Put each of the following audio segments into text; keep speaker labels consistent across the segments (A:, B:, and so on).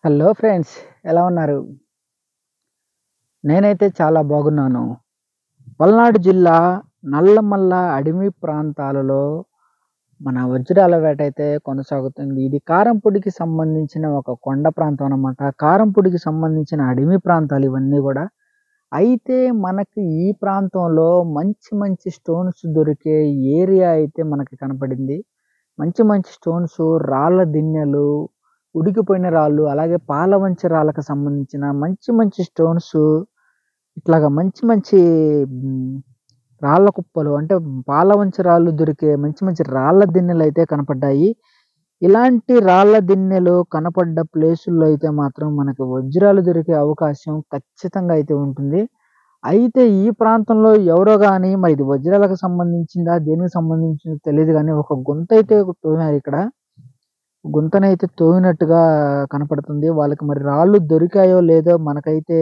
A: Hello friends ఎలా ఉన్నారు నేనైతే చాలా బాగున్నాను పల్నాడు జిల్లా నల్లమల్ల అడవి ప్రాంతాలలో మన వజ్రాల వేట అయితే కొనసాగుతుంది ఇది కారంపొడికి సంబంధించిన ఒక కొండ ప్రాంతం అన్నమాట కారంపొడికి సంబంధించిన అడవి ప్రాంతాలు ఇవన్నీ కూడా అయితే మనకి ఈ ప్రాంతంలో మంచి మంచి స్టోన్స్ దొరికే ఏరియా అయితే మనకి కనపడింది మంచి మంచి స్టోన్స్ రాళ్ళ దిన్నెలు ఉడికిపోయిన రాళ్ళు అలాగే పాలవంచ రాళ్ళకు సంబంధించిన మంచి మంచి స్టోన్స్ ఇట్లాగా మంచి మంచి మ్, రాళ్ళ కుప్పలు అంటే పాలవంచ రాళ్ళు దొరికే మంచి మంచి రాళ్ళ దిన్నెలు అయితే కనపడ్డాయి ఇలాంటి రాళ్ళ దిన్నెలు కనపడ్డ ప్లేసుల్లో అయితే మాత్రం మనకు వజ్రాలు దొరికే అవకాశం ఖచ్చితంగా అయితే ఉంటుంది అయితే ఈ ప్రాంతంలో ఎవరో కానీ మరి ఇది వజ్రాలకు సంబంధించిందా దేనికి సంబంధించిందో తెలియదు కానీ ఒక గుంత అయితే తోమారు ఇక్కడ గుంతనైతే తోవినట్టుగా కనపడుతుంది వాళ్ళకి మరి రాళ్ళు దొరికాయో లేదో మనకైతే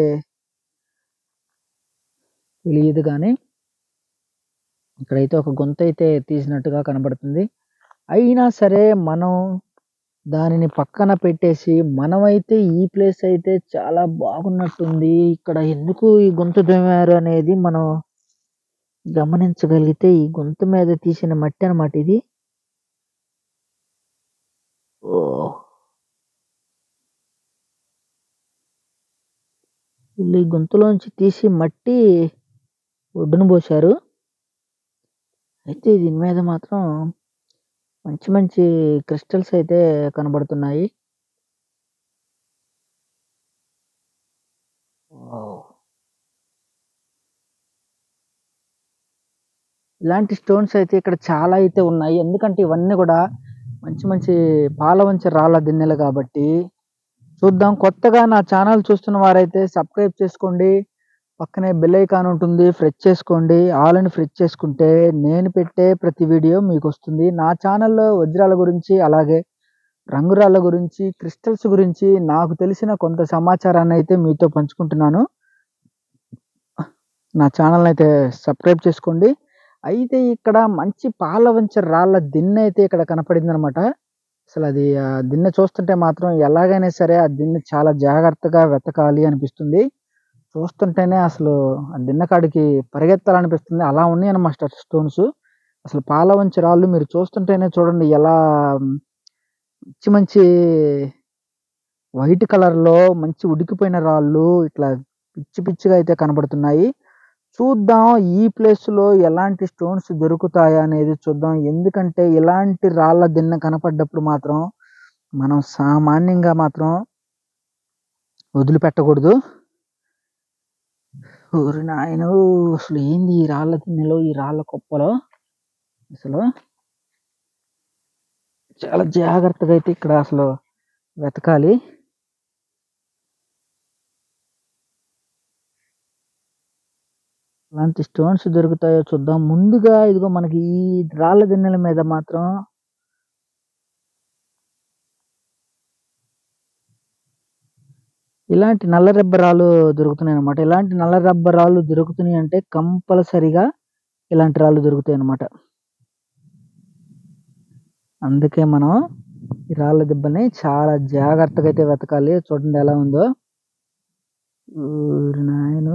A: తెలియదు కానీ ఇక్కడైతే ఒక గుంత అయితే తీసినట్టుగా కనబడుతుంది అయినా సరే మనం దానిని పక్కన పెట్టేసి మనమైతే ఈ ప్లేస్ అయితే చాలా బాగున్నట్టుంది ఇక్కడ ఎందుకు ఈ గుంత తోమారు అనేది మనం గమనించగలిగితే ఈ గుంత మీద తీసిన మట్టి అన్నమాట ఇది ఓ వీళ్ళు ఈ గుంతలోంచి తీసి మట్టి ఒడ్డున పోశారు అయితే దీని మీద మాత్రం మంచి మంచి క్రిస్టల్స్ అయితే కనబడుతున్నాయి వావ్. ఇలాంటి స్టోన్స్ అయితే ఇక్కడ చాలా అయితే ఉన్నాయి ఎందుకంటే ఇవన్నీ కూడా మంచి మంచి పాలవంచ రాళ్ళ దిన్నెలు కాబట్టి చూద్దాం కొత్తగా నా ఛానల్ చూస్తున్న వారైతే సబ్స్క్రైబ్ చేసుకోండి పక్కనే బెల్ ఐకాన్ ఉంటుంది ఫ్రెష్ చేసుకోండి ఆల్ అని ఫ్రెష్ చేసుకుంటే నేను పెట్టే ప్రతి వీడియో మీకు వస్తుంది నా ఛానల్లో వజ్రాల గురించి అలాగే రంగురాళ్ళ గురించి క్రిస్టల్స్ గురించి నాకు తెలిసిన కొంత సమాచారాన్ని అయితే మీతో పంచుకుంటున్నాను నా ఛానల్ అయితే సబ్స్క్రైబ్ చేసుకోండి అయితే ఇక్కడ మంచి పాలవంచ రాళ్ళ దిన్నె అయితే ఇక్కడ కనపడింది అనమాట అసలు అది ఆ దిన్నె చూస్తుంటే మాత్రం ఎలాగైనా సరే ఆ దిన్నె చాలా జాగ్రత్తగా వెతకాలి అనిపిస్తుంది చూస్తుంటేనే అసలు ఆ దిన్నె కాడికి పరిగెత్తాలనిపిస్తుంది అలా ఉన్నాయి అన్నమాట స్టోన్స్ అసలు పాలవంచ రాళ్ళు మీరు చూస్తుంటేనే చూడండి ఎలా మంచి మంచి వైట్ కలర్ లో మంచి ఉడికిపోయిన రాళ్ళు ఇట్లా పిచ్చి పిచ్చిగా అయితే కనబడుతున్నాయి చూద్దాం ఈ ప్లేస్ లో ఎలాంటి స్టోన్స్ దొరుకుతాయా అనేది చూద్దాం ఎందుకంటే ఇలాంటి రాళ్ళ దిన్నె కనపడ్డప్పుడు మాత్రం మనం సామాన్యంగా మాత్రం వదిలిపెట్టకూడదు ఊరి నాయన అసలు ఏంది ఈ రాళ్ళ దిన్నెలో ఈ రాళ్ళ కుప్పలో అసలు చాలా జాగ్రత్తగా అయితే ఇక్కడ అసలు వెతకాలి ఎలాంటి స్టోన్స్ దొరుకుతాయో చూద్దాం ముందుగా ఇదిగో మనకి ఈ రాళ్ళ దిన్నెల మీద మాత్రం ఇలాంటి నల్ల రబ్బరాలు దొరుకుతున్నాయి అనమాట ఇలాంటి నల్ల రబ్బరాలు దొరుకుతున్నాయి అంటే కంపల్సరిగా ఇలాంటి రాళ్ళు దొరుకుతాయి అనమాట అందుకే మనం ఈ రాళ్ళ దెబ్బని చాలా జాగ్రత్తగా అయితే వెతకాలి చూడండి ఎలా ఉందో ఊరి నాయను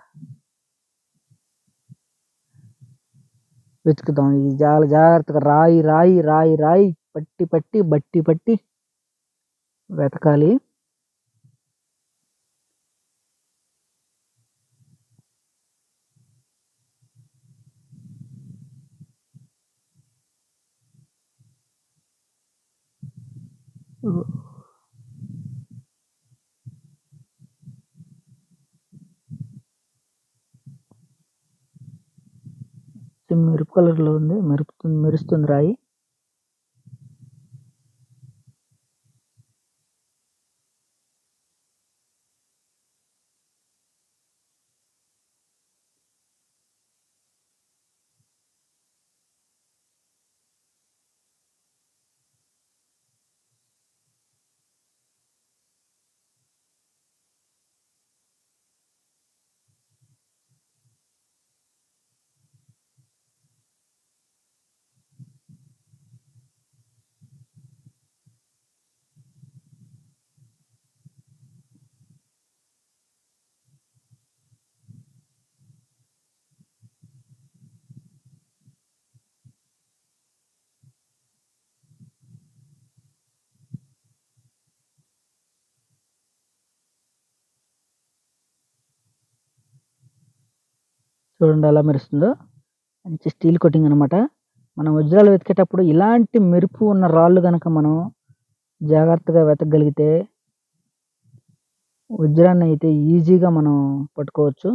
A: వెతుకుదాం ఇది చాలా జాగ్రత్తగా రాయి రాయి రాయి రాయి పట్టి పట్టి బట్టి పట్టి వెతకాలి మెరుపు కలర్ లో ఉంది మెరుపుతుంది మెరుస్తుంది రాయి చూడండి ఎలా మెరుస్తుందో మంచి స్టీల్ కోటింగ్ అనమాట మనం వజ్రాలు వెతికేటప్పుడు ఇలాంటి మెరుపు ఉన్న రాళ్ళు కనుక మనం జాగ్రత్తగా వెతకగలిగితే వజ్రాన్ని అయితే ఈజీగా మనం పట్టుకోవచ్చు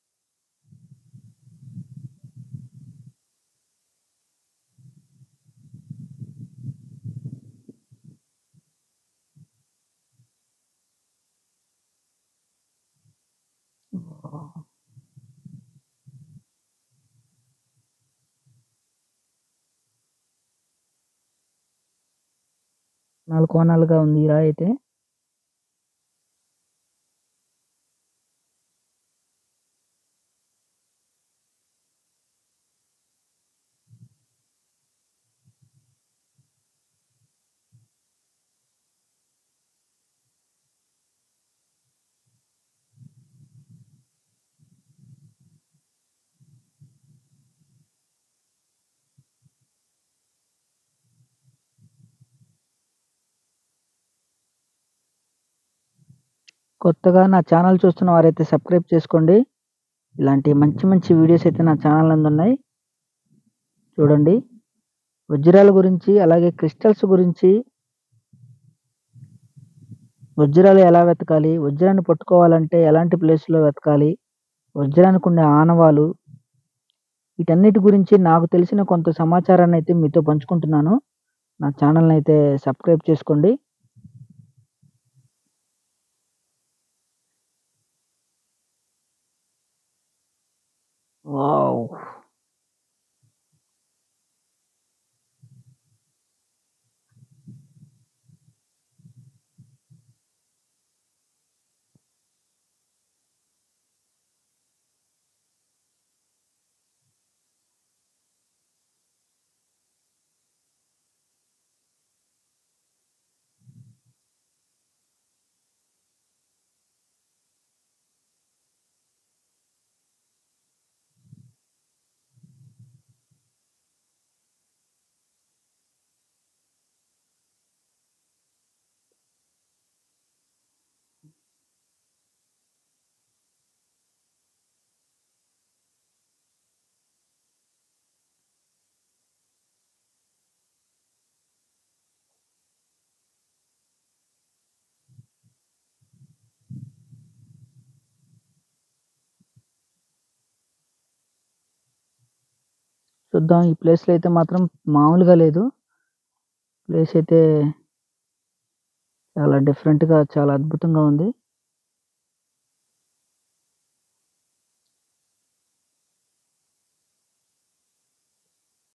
A: నాలుగు కోణాలుగా ఉంది ఈ రాయి అయితే కొత్తగా నా ఛానల్ చూస్తున్న వారైతే సబ్స్క్రైబ్ చేసుకోండి ఇలాంటి మంచి మంచి వీడియోస్ అయితే నా ఛానల్ నందు ఉన్నాయి చూడండి వజ్రాల గురించి అలాగే క్రిస్టల్స్ గురించి వజ్రాలు ఎలా వెతకాలి వజ్రాన్ని పట్టుకోవాలంటే ఎలాంటి ప్లేస్లో వెతకాలి వజ్రానికి ఉండే ఆనవాలు వీటన్నిటి గురించి నాకు తెలిసిన కొంత సమాచారాన్ని అయితే మీతో పంచుకుంటున్నాను నా ఛానల్ని అయితే సబ్స్క్రైబ్ చేసుకోండి వావ్ చూద్దాం ఈ ప్లేస్లో అయితే మాత్రం మామూలుగా లేదు ప్లేస్ అయితే చాలా డిఫరెంట్గా చాలా అద్భుతంగా ఉంది